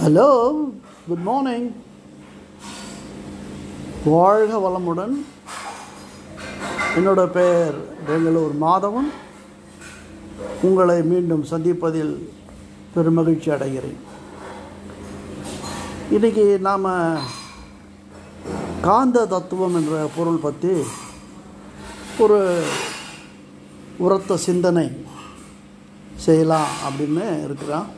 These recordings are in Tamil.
ஹலோ குட் மார்னிங் வாழ்க வளமுடன் என்னோட பெயர் பெங்களூர் மாதவன் உங்களை மீண்டும் சந்திப்பதில் பெருமகிழ்ச்சி அடைகிறேன் இன்றைக்கி நாம் காந்த தத்துவம் என்ற பொருள் பற்றி ஒரு உரத்த சிந்தனை செய்யலாம் அப்படின்னு இருக்கிறான்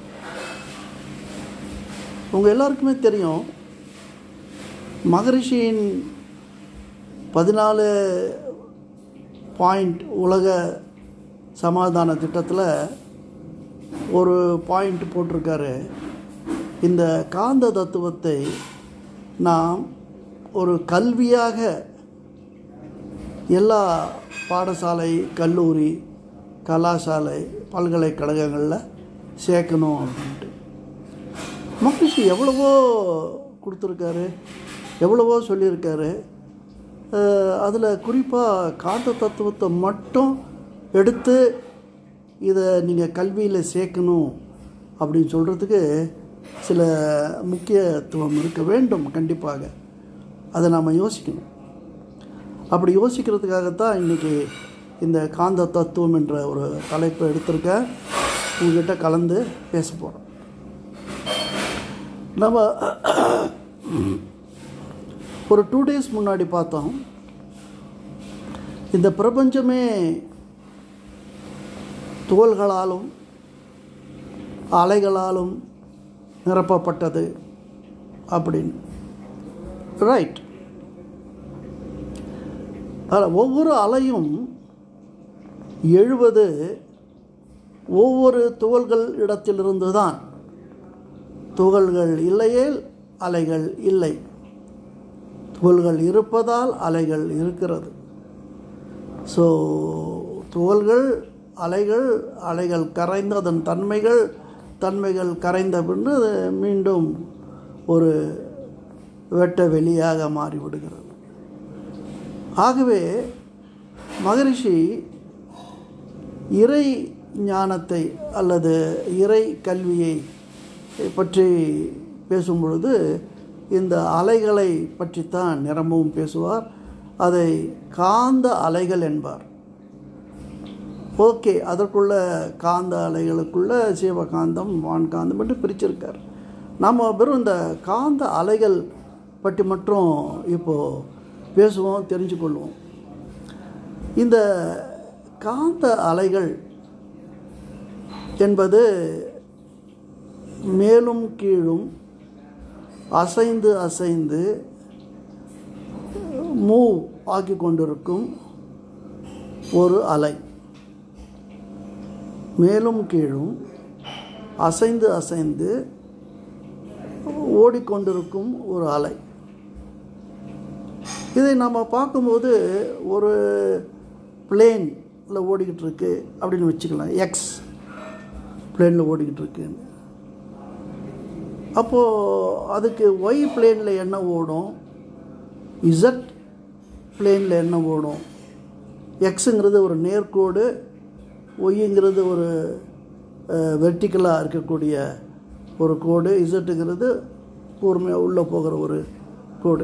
உங்கள் எல்லாருக்குமே தெரியும் மகரிஷியின் பதினாலு பாயிண்ட் உலக சமாதான திட்டத்தில் ஒரு பாயிண்ட் போட்டிருக்காரு இந்த காந்த தத்துவத்தை நாம் ஒரு கல்வியாக எல்லா பாடசாலை கல்லூரி கலாசாலை பல்கலைக்கழகங்களில் சேர்க்கணும் அப்படின்ட்டு மகிழ்ச்சி எவ்வளவோ கொடுத்துருக்காரு எவ்வளவோ சொல்லியிருக்காரு அதில் குறிப்பாக காந்த தத்துவத்தை மட்டும் எடுத்து இதை நீங்கள் கல்வியில் சேர்க்கணும் அப்படின்னு சொல்கிறதுக்கு சில முக்கியத்துவம் இருக்க வேண்டும் கண்டிப்பாக அதை நாம் யோசிக்கணும் அப்படி யோசிக்கிறதுக்காகத்தான் இன்றைக்கி இந்த காந்த தத்துவம் என்ற ஒரு தலைப்பை எடுத்திருக்கேன் உங்ககிட்ட கலந்து பேச போகிறோம் நம்ம ஒரு டூ டேஸ் முன்னாடி பார்த்தோம் இந்த பிரபஞ்சமே துகள்களாலும் அலைகளாலும் நிரப்பப்பட்டது அப்படின்னு ரைட் அதில் ஒவ்வொரு அலையும் எழுவது ஒவ்வொரு துகள்கள் இடத்திலிருந்து தான் துகள்கள் இல்லையேல் அலைகள் இல்லை துகள்கள் இருப்பதால் அலைகள் இருக்கிறது ஸோ துகள்கள் அலைகள் அலைகள் கரைந்த அதன் தன்மைகள் தன்மைகள் கரைந்த பின்பு அது மீண்டும் ஒரு வெட்ட வெளியாக மாறிவிடுகிறது ஆகவே மகரிஷி இறை ஞானத்தை அல்லது இறை கல்வியை பற்றி பேசும் பொழுது இந்த அலைகளை பற்றித்தான் நிரம்பவும் பேசுவார் அதை காந்த அலைகள் என்பார் ஓகே அதற்குள்ள காந்த அலைகளுக்குள்ள சிவகாந்தம் வான்காந்தம் என்று பிரிச்சிருக்கார் நம்ம வெறும் இந்த காந்த அலைகள் பற்றி மட்டும் இப்போது பேசுவோம் தெரிஞ்சுக்கொள்வோம் இந்த காந்த அலைகள் என்பது மேலும் கீழும் அசைந்து அசைந்து மூவ் ஆக்கி கொண்டிருக்கும் ஒரு அலை மேலும் கீழும் அசைந்து அசைந்து ஓடிக்கொண்டிருக்கும் ஒரு அலை இதை நம்ம பார்க்கும்போது ஒரு பிளேனில் ஓடிக்கிட்டு இருக்கு அப்படின்னு வச்சுக்கலாம் எக்ஸ் பிளேனில் ஓடிக்கிட்டு இருக்குன்னு அப்போது அதுக்கு ஒய் பிளேனில் என்ன ஓடும் இசட் பிளேனில் என்ன ஓடும் எக்ஸுங்கிறது ஒரு நேர்கோடு ஒய்ங்கிறது ஒரு வெர்டிக்கலாக இருக்கக்கூடிய ஒரு கோடு இசட்டுங்கிறது கூர்மையாக உள்ளே போகிற ஒரு கோடு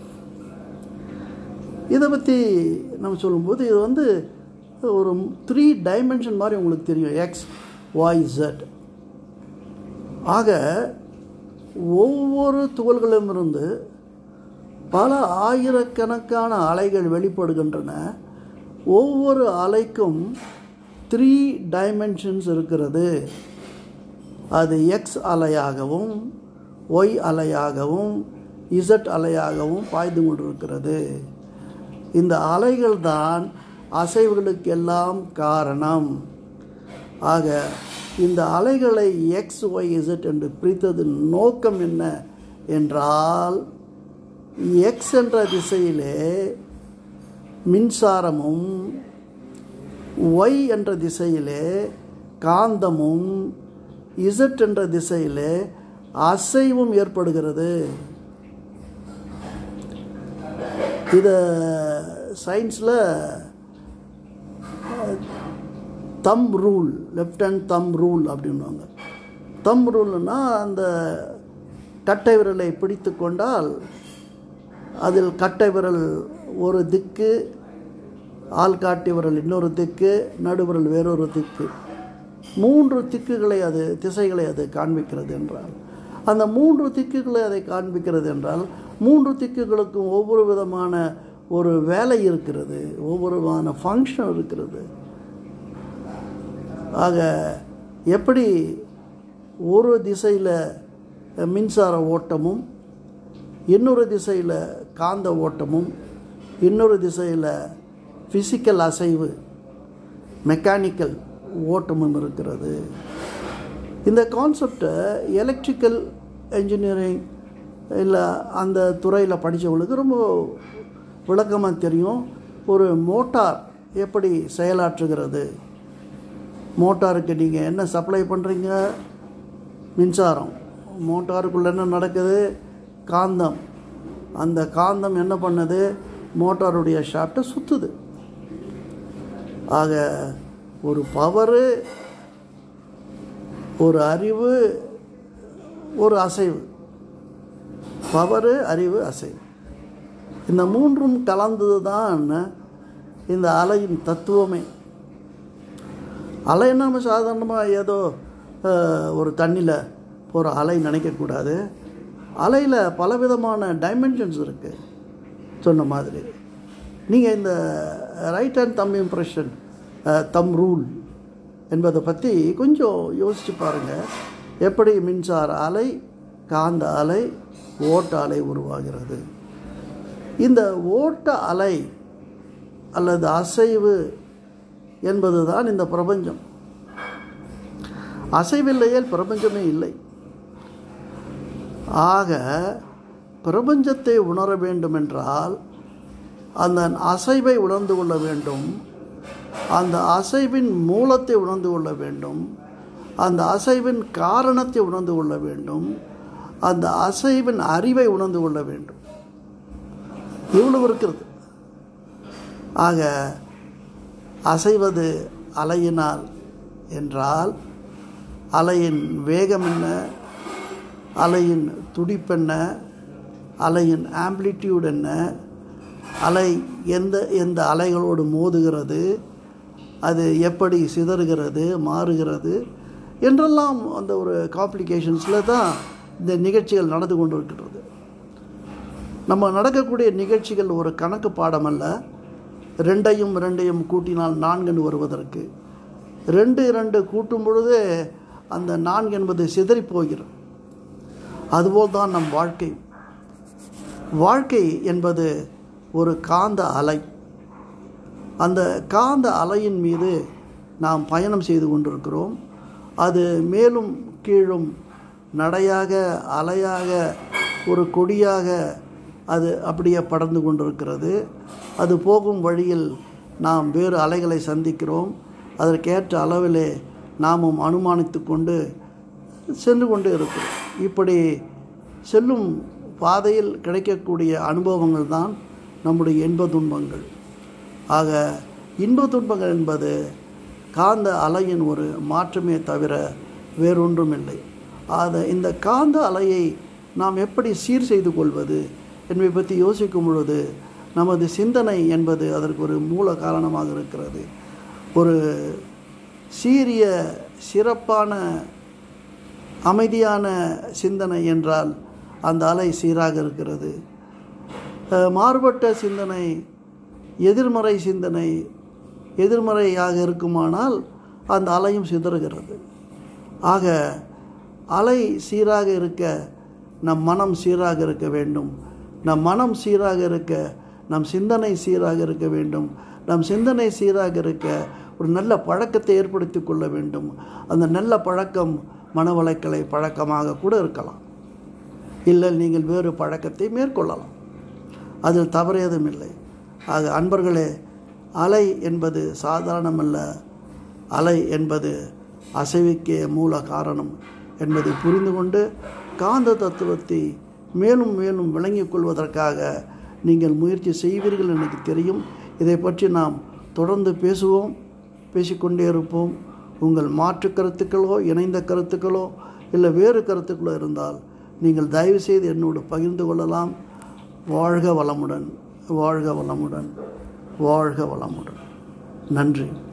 இதை பற்றி நம்ம சொல்லும்போது இது வந்து ஒரு த்ரீ டைமென்ஷன் மாதிரி உங்களுக்கு தெரியும் எக்ஸ் ஒய் இசட் ஆக ஒவ்வொரு துகள்களிலுமிருந்து பல ஆயிரக்கணக்கான அலைகள் வெளிப்படுகின்றன ஒவ்வொரு அலைக்கும் த்ரீ டைமென்ஷன்ஸ் இருக்கிறது அது எக்ஸ் அலையாகவும் ஒய் அலையாகவும் இசட் அலையாகவும் பாய்ந்து கொண்டிருக்கிறது இந்த அலைகள் தான் அசைவுகளுக்கெல்லாம் காரணம் ஆக இந்த அலைகளை எக்ஸ் ஒய் இசட் என்று பிரித்ததன் நோக்கம் என்ன என்றால் எக்ஸ் என்ற திசையிலே மின்சாரமும் ஒய் என்ற திசையிலே காந்தமும் இசட் என்ற திசையிலே அசைவும் ஏற்படுகிறது இதை சயின்ஸில் thumb rule left hand thumb rule அப்படின்வாங்க தம் ரூல்னா அந்த கட்டை விரலை பிடித்து கொண்டால் அதில் கட்டை விரல் ஒரு திக்கு ஆள்காட்டி விரல் இன்னொரு திக்கு நடுவிரல் வேறொரு திக்கு மூன்று திக்குகளை அது திசைகளை அது காண்பிக்கிறது என்றால் அந்த மூன்று திக்குகளை அதை காண்பிக்கிறது என்றால் மூன்று திக்குகளுக்கும் ஒவ்வொரு விதமான ஒரு வேலை இருக்கிறது ஒவ்வொரு விதமான ஃபங்க்ஷன் இருக்கிறது ஆக எப்படி ஒரு திசையில் மின்சார ஓட்டமும் இன்னொரு திசையில் காந்த ஓட்டமும் இன்னொரு திசையில் ஃபிசிக்கல் அசைவு மெக்கானிக்கல் ஓட்டமும் இருக்கிறது இந்த கான்செப்டை எலக்ட்ரிக்கல் என்ஜினியரிங் இல்லை அந்த துறையில் படித்தவங்களுக்கு ரொம்ப விளக்கமாக தெரியும் ஒரு மோட்டார் எப்படி செயலாற்றுகிறது மோட்டாருக்கு நீங்கள் என்ன சப்ளை பண்ணுறீங்க மின்சாரம் மோட்டாருக்குள்ளே என்ன நடக்குது காந்தம் அந்த காந்தம் என்ன பண்ணுது மோட்டாருடைய ஷாஃப்ட்டை சுற்றுது ஆக ஒரு பவரு ஒரு அறிவு ஒரு அசைவு பவரு அறிவு அசைவு இந்த மூன்றும் கலந்தது தான் இந்த அலையின் தத்துவமே அலைன்னா நம்ம சாதாரணமாக ஏதோ அஹ், ஒரு தண்ணியில் போகிற அலை நினைக்கக்கூடாது அலையில் பலவிதமான டைமென்ஷன்ஸ் இருக்குது சொன்ன மாதிரி நீங்கள் இந்த right hand thumb impression thumb rule என்பதை பற்றி கொஞ்சம் யோசித்து பாருங்கள் எப்படி மின்சார அலை காந்த அலை ஓட்ட அலை உருவாகிறது இந்த ஓட்ட அலை அல்லது அசைவு என்பது தான் இந்த பிரபஞ்சம் அசைவில்லையேல் பிரபஞ்சமே இல்லை ஆக பிரபஞ்சத்தை உணர வேண்டுமென்றால் அந்த அசைவை உணர்ந்து கொள்ள வேண்டும் அந்த அசைவின் மூலத்தை உணர்ந்து கொள்ள வேண்டும் அந்த அசைவின் காரணத்தை உணர்ந்து கொள்ள வேண்டும் அந்த அசைவின் அறிவை உணர்ந்து கொள்ள வேண்டும் இவ்வளவு இருக்கிறது ஆக அசைவது அலையினால் என்றால் அலையின் வேகம் என்ன அலையின் துடிப்பென்ன அலையின் ஆம்ப்ளிடியூட் என்ன அலை எந்த எந்த அலைகளோடு மோதுகிறது அது எப்படி சிதறுகிறது மாறுகிறது என்றெல்லாம் அந்த ஒரு காம்ப்ளிகேஷன்ஸில் தான் இந்த நிகழ்ச்சிகள் நடந்து கொண்டு இருக்கின்றது நம்ம நடக்கக்கூடிய நிகழ்ச்சிகள் ஒரு கணக்கு பாடம் அல்ல ரெண்டையும் ரெண்டையும் கூட்டினால் நான்குன்னு வருவதற்கு ரெண்டு இரண்டு கூட்டும் பொழுது அந்த நான்கு என்பது சிதறி போகிறது அதுபோல் தான் நம் வாழ்க்கை வாழ்க்கை என்பது ஒரு காந்த அலை அந்த காந்த அலையின் மீது நாம் பயணம் செய்து கொண்டிருக்கிறோம் அது மேலும் கீழும் நடையாக அலையாக ஒரு கொடியாக அது அப்படியே படர்ந்து கொண்டிருக்கிறது அது போகும் வழியில் நாம் வேறு அலைகளை சந்திக்கிறோம் அதற்கேற்ற அளவிலே நாமும் அனுமானித்து கொண்டு சென்று கொண்டு இருக்கிறோம் இப்படி செல்லும் பாதையில் கிடைக்கக்கூடிய அனுபவங்கள் தான் நம்முடைய இன்ப துன்பங்கள் ஆக இன்ப துன்பங்கள் என்பது காந்த அலையின் ஒரு மாற்றமே தவிர வேறொன்றும் இல்லை ஆக இந்த காந்த அலையை நாம் எப்படி சீர் செய்து கொள்வது என்பதை பற்றி யோசிக்கும் பொழுது நமது சிந்தனை என்பது அதற்கு ஒரு மூல காரணமாக இருக்கிறது ஒரு சீரிய சிறப்பான அமைதியான சிந்தனை என்றால் அந்த அலை சீராக இருக்கிறது அஹ், மாறுபட்ட சிந்தனை எதிர்மறை சிந்தனை எதிர்மறையாக இருக்குமானால் அந்த அலையும் சிதறுகிறது ஆக அலை சீராக இருக்க நம் மனம் சீராக இருக்க வேண்டும் நம் மனம் சீராக இருக்க நம் சிந்தனை சீராக இருக்க வேண்டும் நம் சிந்தனை சீராக இருக்க ஒரு நல்ல பழக்கத்தை ஏற்படுத்தி கொள்ள வேண்டும் அந்த நல்ல பழக்கம் மனவளக்கலை பழக்கமாக கூட இருக்கலாம் இல்லை நீங்கள் வேறு பழக்கத்தை மேற்கொள்ளலாம் அதில் தவறேதும் இல்லை ஆக அன்பர்களே அலை என்பது சாதாரணமல்ல அலை என்பது அசைவுக்கே மூல காரணம் என்பதை புரிந்து கொண்டு காந்த தத்துவத்தை மேலும் மேலும் விளங்கிக் கொள்வதற்காக நீங்கள் முயற்சி செய்வீர்கள் எனக்கு தெரியும் இதை பற்றி நாம் தொடர்ந்து பேசுவோம் பேசிக்கொண்டே இருப்போம் உங்கள் மாற்று கருத்துக்களோ இணைந்த கருத்துக்களோ இல்லை வேறு கருத்துக்களோ இருந்தால் நீங்கள் தயவு செய்து என்னோடு பகிர்ந்து கொள்ளலாம் வாழ்க வளமுடன் வாழ்க வளமுடன் வாழ்க வளமுடன் நன்றி